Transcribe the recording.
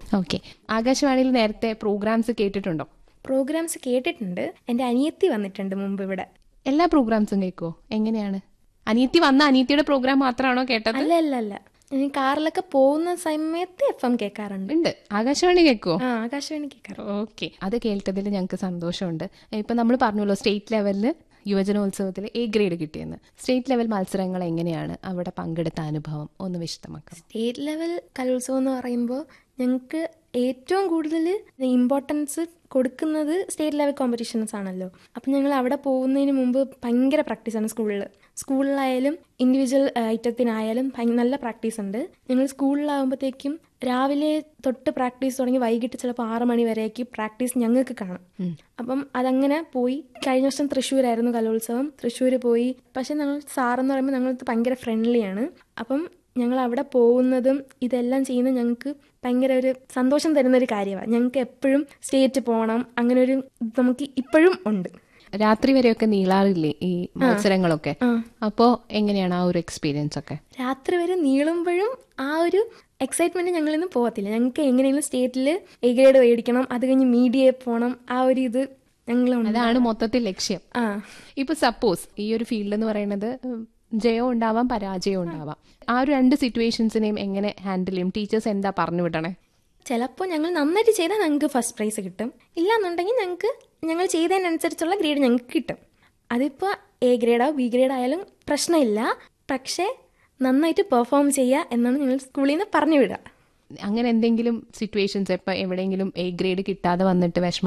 Okay ആകാശവാണിയിൽ നേരത്തെ programmes കേട്ടിട്ടുണ്ടോ പ്രോഗ്രാംസ് കേട്ടിട്ടുണ്ട് എൻ്റെ അനിയത്തി വന്നിട്ടുണ്ട് മുമ്പ് ഇവിടെ എല്ലാ പ്രോഗ്രാംസും കേൾക്കുമോ എങ്ങനെയാണ് അനിയത്തി വന്ന അനിയത്തിയുടെ പ്രോഗ്രാം മാത്രമാണോ കേട്ടത് അല്ല അല്ല അല്ല ഞാൻ കാറിലൊക്കെ പോകുന്ന സമയത്ത് എഫ് എം കേൾക്കാറുണ്ട് ഉണ്ട് ആകാശവാണി കേൾക്കുമോ ആ ആകാശവാണി കേൾക്കാറുണ്ട് ഓക്കെ അത് കേട്ടതിൽ ഞങ്ങൾക്ക് സന്തോഷമുണ്ട് ഇപ്പം നമ്മൾ പറഞ്ഞല്ലോ സ്റ്റേറ്റ് ലെവലിൽ യുവജനോത്സവത്തിൽ എ ഗ്രേഡ് കിട്ടിയെന്ന് സ്റ്റേറ്റ് ലെവൽ മത്സരങ്ങൾ എങ്ങനെയാണ് അവിടെ പങ്കെടുത്ത അനുഭവം ഒന്ന് വിശദമാക്കാം സ്റ്റേറ്റ് ലെവൽ കലോത്സവം എന്ന് പറയുമ്പോൾ ഞങ്ങൾക്ക് ഏറ്റവും കൂടുതൽ ഇമ്പോർട്ടൻസ് കൊടുക്കുന്നത് സ്റ്റേറ്റ് ലെവൽ കോമ്പറ്റീഷൻസ് ആണല്ലോ അപ്പം ഞങ്ങൾ അവിടെ പോകുന്നതിന് മുമ്പ് ഭയങ്കര പ്രാക്ടീസാണ് സ്കൂളിൽ സ്കൂളിലായാലും ഇൻഡിവിജ്വൽ ഐറ്റത്തിനായാലും ഭയ- നല്ല പ്രാക്ടീസ് ഉണ്ട് ഞങ്ങൾ സ്കൂളിലാകുമ്പോഴത്തേക്കും രാവിലെ തൊട്ട് പ്രാക്ടീസ് തുടങ്ങി വൈകിട്ട് ചിലപ്പോൾ ആറ് മണി വരെയൊക്കെ പ്രാക്ടീസ് ഞങ്ങൾക്ക് കാണും അപ്പം അതങ്ങനെ പോയി കഴിഞ്ഞ വർഷം തൃശ്ശൂരായിരുന്നു കലോത്സവം തൃശ്ശൂർ പോയി പക്ഷെ ഞങ്ങൾ സാറെന്ന് പറയുമ്പോൾ ഞങ്ങൾക്ക് ഭയങ്കര ഫ്രണ്ട്ലിയാണ് അപ്പം ഞങ്ങൾ അവിടെ പോകുന്നതും ഇതെല്ലാം ചെയ്യുന്നത് ഞങ്ങൾക്ക് ഭയങ്കര ഒരു സന്തോഷം തരുന്ന ഒരു കാര്യമാണ് ഞങ്ങൾക്ക് എപ്പോഴും സ്റ്റേറ്റ് പോകണം അങ്ങനെ ഒരു ഇത് നമുക്ക് ഇപ്പോഴും ഉണ്ട് രാത്രി വരെയൊക്കെ നീളാറില്ലേ ഈ മത്സരങ്ങളൊക്കെ ആ. അപ്പോ എങ്ങനെയാണ് ആ ഒരു എക്സ്പീരിയൻസ് ഒക്കെ രാത്രി വരെ നീളുമ്പോഴും ആ ഒരു എക്സൈറ്റ്മെന്റ് ഞങ്ങളിന്ന് പോകത്തില്ല ഞങ്ങൾക്ക് എങ്ങനെയെങ്കിലും സ്റ്റേറ്റിൽ എ ഗ്രേഡ് മേടിക്കണം അത് കഴിഞ്ഞ് മീഡിയയിൽ പോകണം ആ ഒരു ഇത് ഞങ്ങളുണ്ട് അതാണ് മൊത്തത്തിൽ ലക്ഷ്യം ആ ഇപ്പൊ സപ്പോസ് ഈ ഒരു ഫീൽഡ് എന്ന് പറയുന്നത് ഉം, ജയം ഉണ്ടാവാം പരാജയം ഉണ്ടാവാം ആ ഒരു രണ്ട് സിറ്റുവേഷൻസിനെയും എങ്ങനെ ഹാൻഡിൽ ചെയ്യും ടീച്ചേഴ്സ് എന്താ പറഞ്ഞു വിടണേ ചിലപ്പോൾ ഞങ്ങൾ നന്നായിട്ട് ചെയ്താൽ ഞങ്ങൾക്ക് ഫസ്റ്റ് പ്രൈസ് കിട്ടും ഇല്ലാന്നുണ്ടെങ്കിൽ ഞങ്ങൾക്ക് ഞങ്ങൾ ചെയ്തതിനനുസരിച്ചുള്ള ഗ്രേഡ് ഞങ്ങൾക്ക് കിട്ടും അതിപ്പോൾ എ ഗ്രേഡോ ബി ഗ്രേഡ് ആയാലും പ്രശ്നമില്ല പക്ഷേ നന്നായിട്ട് പെർഫോം ചെയ്യുക എന്നാണ് ഞങ്ങൾ സ്കൂളിൽ നിന്ന് പറഞ്ഞു വിടുക അങ്ങനെ എന്തെങ്കിലും സിറ്റുവേഷൻസ് ഇപ്പൊ എവിടെയെങ്കിലും എ ഗ്രേഡ് കിട്ടാതെ വന്നിട്ട് വിഷമം